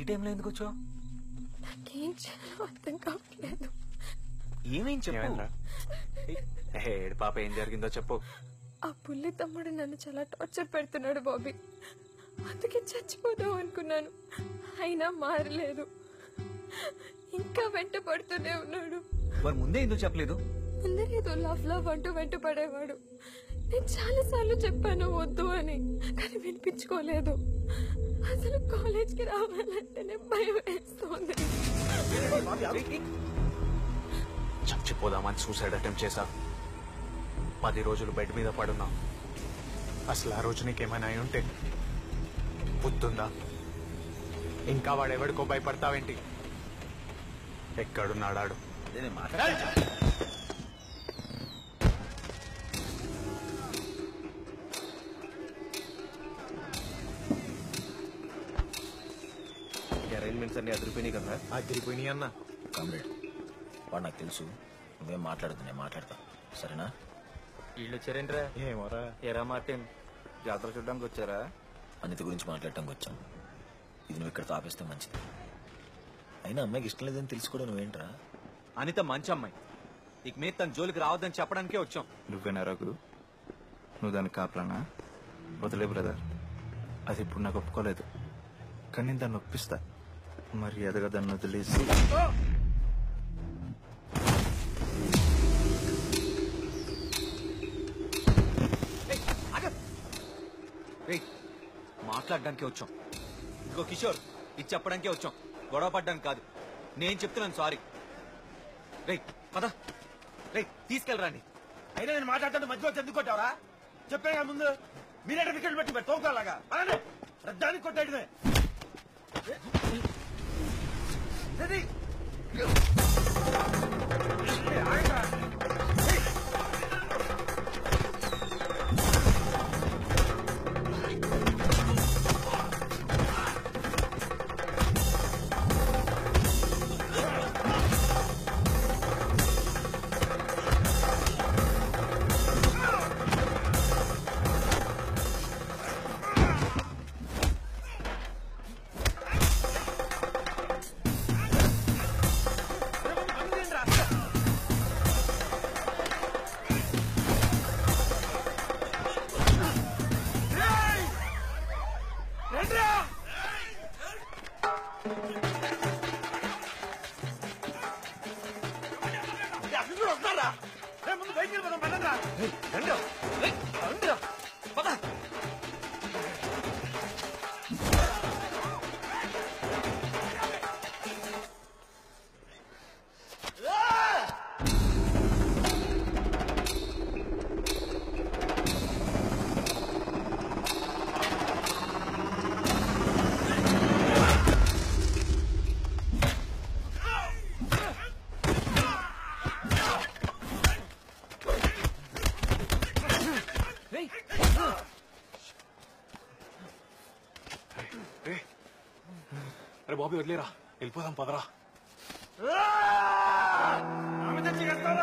టైంలో ఎందుకు వచ్చావు నాకేం చేయాలో అర్థం కావట్లేదు ఏమేం చెప్పు ఏమైందిరా? ఏ, ఏడు పాప ఏం జరిగిందో చెప్పు ఆ పుల్లి తమ్ముడు నన్ను చాలా టార్చర్ పెడుతున్నాడు బాబీ అందుకే చచ్చిపోదాం అనుకున్నాను అయినా మారలేదు ఇంకా వెంట పడుతూనే ఉన్నాడు మరి ముందే ఎందుకు చెప్పలేదు అందరూ ఏదో లవ్ లవ్ అంటూ వెంట పడేవాడు నేను చాలా సార్లు చెప్పాను వద్దు అని కానీ వినిపించుకోలేదు అసలు కాలేజ్కి రావాలంటేనే భయం వేస్తుంది చచ్చిపోదామని సూసైడ్ అటెంప్ట్ చేశా పది రోజులు బెడ్ మీద పడున్నా అసలు ఆ రోజు నీకేమైనా అయి ఉంటే బుద్ధుందా ఇంకా వాడెవడికో భయపడతావేంటి ఎక్కడున్నాడాడు అరేంజ్మెంట్స్ అన్ని అదిరిపోయినాయి కదా అదిరిపోయినాయి అన్న కామ్రేడ్ వాడు నాకు తెలుసు నువ్వేం మాట్లాడదు నేను మాట్లాడతా సరేనా వీళ్ళు వచ్చారేంట్రా ఏమోరా ఎరా మార్టిన్ జాతర చూడడానికి వచ్చారా అనిత గురించి మాట్లాడటానికి వచ్చాం ఇది నువ్వు ఇక్కడ తాపేస్తే మంచిది అయినా అమ్మాయికి ఇష్టం లేదని తెలుసు కూడా నువ్వేంట్రా అనిత మంచి అమ్మాయి ఇక మీద తన జోలికి రావద్దని చెప్పడానికే వచ్చాం నువ్వేనా రఘు నువ్వు దానికి కాపలానా వదిలే బ్రదర్ అది ఇప్పుడు నాకు ఒప్పుకోలేదు కానీ నేను దాన్ని ఒప్పిస్తా మరి ఎదగ దాన్ని వదిలేసి రేయ్ మాట్లాడడానికి వచ్చాం ఇంకో కిషోర్ ఇది చెప్పడానికే వచ్చాం గొడవ పడ్డానికి కాదు నేను చెప్తున్నాను సారీ రేయ్ పద రేయ్ తీసుకెళ్ళరండి అయినా నేను మాట్లాడుతుంటే మధ్యలో వచ్చి ఎందుకు కొట్టావరా చెప్పే ముందు మీరే వికెట్ పెట్టి పెట్టి తోకాలాగా అలానే రద్దానికి కొట్టాడమే రెడీ అసలు కూడా వస్తారా రే, ముందు బయటికి వెళ్ళిపోదాం పదండ్రా. అరే బాబీ వదిలేరా వెళ్ళిపోదాం పదరా ఆమె తెచ్చి చేస్తారా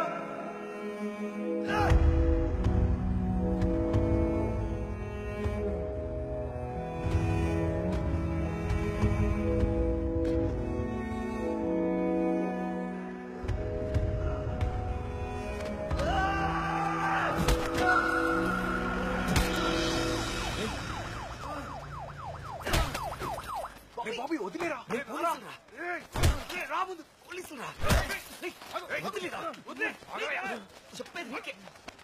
రే బాబీ వదిలేరా రా ముందు పోలీసులు రా వదిలేరా చెప్పేది నీకే